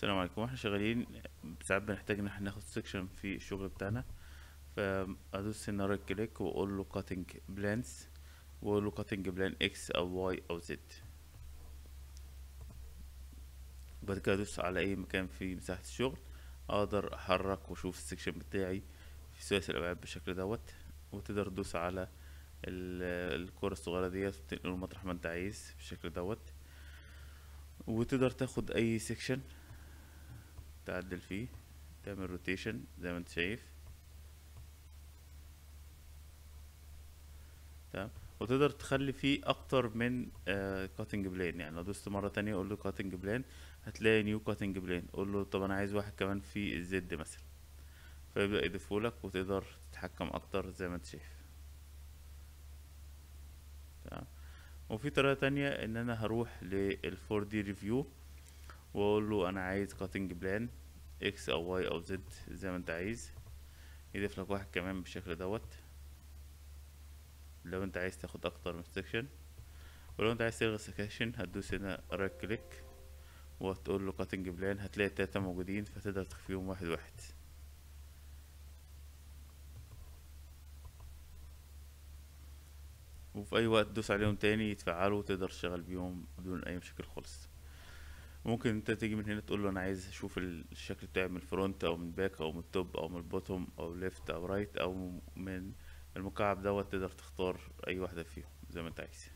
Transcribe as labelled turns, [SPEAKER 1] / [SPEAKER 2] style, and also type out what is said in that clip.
[SPEAKER 1] السلام عليكم واحنا شغالين ساعات بنحتاج ان احنا ناخد سيكشن في الشغل بتاعنا فادوس هنا رايت كليك واقول له كاتنج بلانز واقول له كاتنج بلان اكس او واي او زد بعد كده ادوس على اي مكان في مساحة الشغل اقدر احرك واشوف السيكشن بتاعي في ثلاثي الابعاد بالشكل دوت وتقدر تدوس على ال- الكرة الصغيرة ديت وتنقله مطرح ما انت عايز بالشكل دوت وتقدر تاخد اي سيكشن تعدل فيه تعمل روتيشن زي ما انت شايف تمام وتقدر تخلي فيه اكتر من كاتنج بلان يعني لو دوست مره تانية اقول له كاتنج بلان هتلاقي نيو كاتنج بلان قول له طب انا عايز واحد كمان في الزد مثلا فيبدا يضيفهولك وتقدر تتحكم اكتر زي ما انت شايف تمام وفي طريقه تانية ان انا هروح للفور دي ريفيو واقول له انا عايز كاتنج بلان اكس او واي او زد زي ما انت عايز يضيف لك واحد كمان بالشكل دوت لو انت عايز تاخد اكتر من سيكشن ولو انت عايز تلغي سكشن هتدوس هنا رايت كليك وهتقول له كاتنج بلان هتلاقي التلاتة موجودين فتقدر تخفيهم واحد واحد وفي اي وقت تدوس عليهم تاني يتفعلوا وتقدر تشتغل بيهم بدون اي مشاكل خالص ممكن انت تيجي من هنا تقول له انا عايز اشوف الشكل بتاعي من الفرونت او من الباك او من التوب او من البوتوم او ليفت او رايت او من المكعب دوت تقدر تختار اي واحدة فيهم زي ما انت عايز